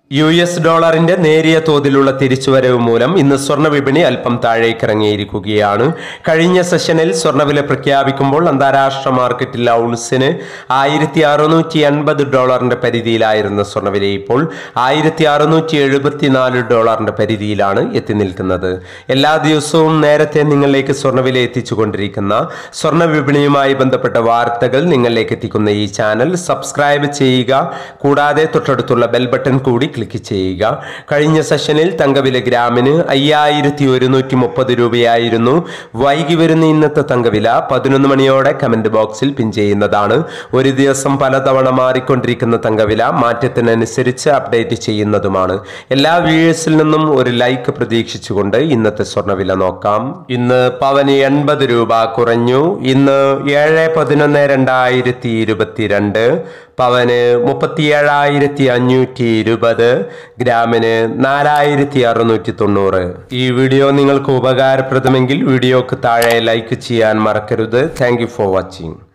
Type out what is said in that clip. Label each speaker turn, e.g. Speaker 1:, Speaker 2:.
Speaker 1: U S ഡോളറിന്റെ നേരിയ തോതിലുള്ള തിരിച്ചുവരവ് മൂലം ഇന്ന് സ്വർണ്ണ വിപണി അല്പം താഴേക്കിറങ്ങിയിരിക്കുകയാണ് കഴിഞ്ഞ സെഷനിൽ സ്വർണ്ണവില പ്രഖ്യാപിക്കുമ്പോൾ അന്താരാഷ്ട്ര മാർക്കറ്റിൽ ഔൺസിന് ആയിരത്തി അറുന്നൂറ്റി എൺപത് ഡോളറിന്റെ പരിധിയിലായിരുന്ന സ്വർണ്ണവില ഇപ്പോൾ ആയിരത്തി അറുന്നൂറ്റി എഴുപത്തിനാല് ഡോളറിന്റെ പരിധിയിലാണ് എത്തി നിൽക്കുന്നത് എല്ലാ ദിവസവും നേരത്തെ നിങ്ങളിലേക്ക് സ്വർണ്ണവില എത്തിച്ചുകൊണ്ടിരിക്കുന്ന സ്വർണ്ണ വിപണിയുമായി ബന്ധപ്പെട്ട വാർത്തകൾ നിങ്ങളിലേക്ക് എത്തിക്കുന്ന ഈ ചാനൽ സബ്സ്ക്രൈബ് ചെയ്യുക കൂടാതെ തൊട്ടടുത്തുള്ള ബെൽ ബട്ടൺ കൂടി ക്ലിക്ക് ചെയ്യുക കഴിഞ്ഞ സെഷനിൽ തങ്കവില ഗ്രാമിന് അയ്യായിരത്തി ഒരുന്നൂറ്റി മുപ്പത് രൂപയായിരുന്നു വൈകി വരുന്ന ഇന്നത്തെ തങ്കവില പതിനൊന്ന് മണിയോടെ കമന്റ് ബോക്സിൽ പിൻ ചെയ്യുന്നതാണ് ഒരു ദിവസം പലതവണ മാറിക്കൊണ്ടിരിക്കുന്ന തങ്കവില മാറ്റത്തിനനുസരിച്ച് അപ്ഡേറ്റ് ചെയ്യുന്നതുമാണ് എല്ലാ വ്യൂവേഴ്സിൽ നിന്നും ഒരു ലൈക്ക് പ്രതീക്ഷിച്ചുകൊണ്ട് ഇന്നത്തെ സ്വർണ്ണവില നോക്കാം ഇന്ന് പവന് എൺപത് രൂപ കുറഞ്ഞു ഇന്ന് ഏഴ് പതിനൊന്ന് രണ്ടായിരത്തി ഇരുപത്തിരണ്ട് പവന് മുപ്പത്തിയേഴായിരത്തി അഞ്ഞൂറ്റി ഇരുപത് ഗ്രാമിന് നാലായിരത്തി അറുന്നൂറ്റി തൊണ്ണൂറ് ഈ വീഡിയോ നിങ്ങൾക്ക് ഉപകാരപ്രദമെങ്കിൽ വീഡിയോക്ക് താഴെ ലൈക്ക് ചെയ്യാൻ മറക്കരുത് താങ്ക് ഫോർ വാച്ചിങ്